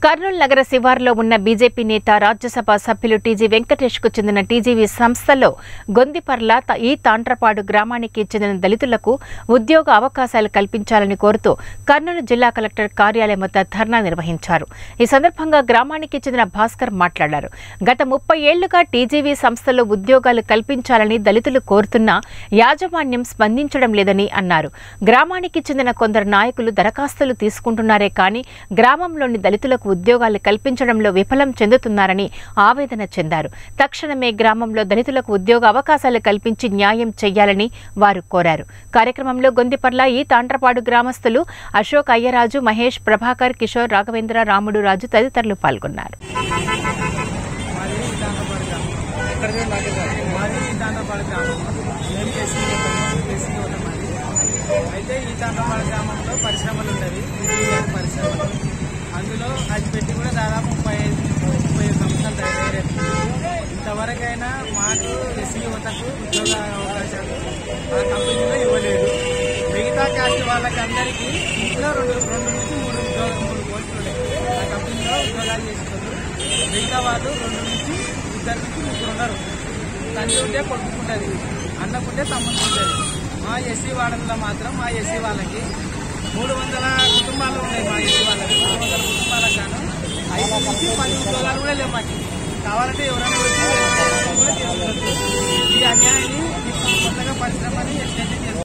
కర్నూలు నగర శివారులో ఉన్న బీజేపీ నేత రాజ్యసభ సభ్యులు టీజీ వెంకటేష్ కు చెందిన టీజీవీ సంస్థలో గొందిపర్ల త- ఈ తాండ్రపాడు గ్రామానికి చెందిన దళితులకు ఉద్యోగ అవకాశాలు కల్పించాలని కోరుతూ కర్నూలు జిల్లా కలెక్టర్ కార్యాలయం వద్ద ధర్నా నిర్వహించారు ఈ సందర్భంగా గ్రామానికి చెందిన భాస్కర్ మాట్లాడారు గత ముప్పై ఏళ్లుగా టీజీవీ సంస్థలో ఉద్యోగాలు కల్పించాలని దళితులు కోరుతున్నా యాజమాన్యం స్పందించడం లేదని అన్నారు గ్రామానికి చెందిన కొందరు నాయకులు దరఖాస్తులు తీసుకుంటున్నారే కానీ గ్రామంలోని దళితులకు ఉద్యోగాలు కల్పించడంలో విఫలం చెందుతున్నారని ఆవేదన చెందారు తక్షణమే గ్రామంలో దళితులకు ఉద్యోగ అవకాశాలు కల్పించి న్యాయం చేయాలని వారు కోరారు కార్యక్రమంలో గొందిపర్ల ఈ తాండ్రపాడు గ్రామస్తులు అశోక్ అయ్యరాజు మహేష్ ప్రభాకర్ కిషోర్ రాఘవేంద్ర రాముడు రాజు తదితరులు పాల్గొన్నారు మాది దాండపాడు గ్రామం మాది దాండపాడు గ్రామం మేము చేసి చేసి మాది అయితే ఈ దాండపాడు గ్రామంలో పరిశ్రమలు ఉండేవి ఇంజనీరింగ్ పరిశ్రమలు అందులో అది పెట్టి కూడా దాదాపు ముప్పై ఐదు ముప్పై ఐదు సంవత్సరాలు తయారయ్యారు ఇంతవరకైనా మాకు ఎస్సీ యువతకు ఉద్యోగ అవకాశాలు ఆ కంపెనీలో ఇవ్వలేదు మిగతా కాస్ట్ వాళ్ళకి అందరికీ ఇంట్లో రెండు రెండు నుంచి మూడు ఉద్యోగ మూడు పోస్టులు ఉన్నాయి ఆ కంపెనీలో ఉద్యోగాలు చేస్తున్నారు మిగతా వాళ్ళు రెండు నుంచి ఇద్దరు నుంచి ముగ్గురు ఉన్నారు తండ్రి ఉంటే కొట్టుకుంటుంది అన్నకుంటే తమ్ముడు ఉంటుంది మా ఎస్సీ వాడల్లో మాత్రం మా ఎస్సీ వాళ్ళకి మూడు వందల కుటుంబాలు ఉన్నాయి మా ఎస్సీ వాళ్ళకి మూడు వందల కుటుంబాలకు గాను ఐదు నుంచి పది ఉద్యోగాలు కూడా లేవు మాకు కావాలంటే ఎవరైనా వచ్చి కూడా చేసుకోవచ్చు. ఈ అన్యాయాన్ని ఇప్పుడు కొత్తగా పరిశ్రమని ఎక్స్టెండ్ చేస్తారు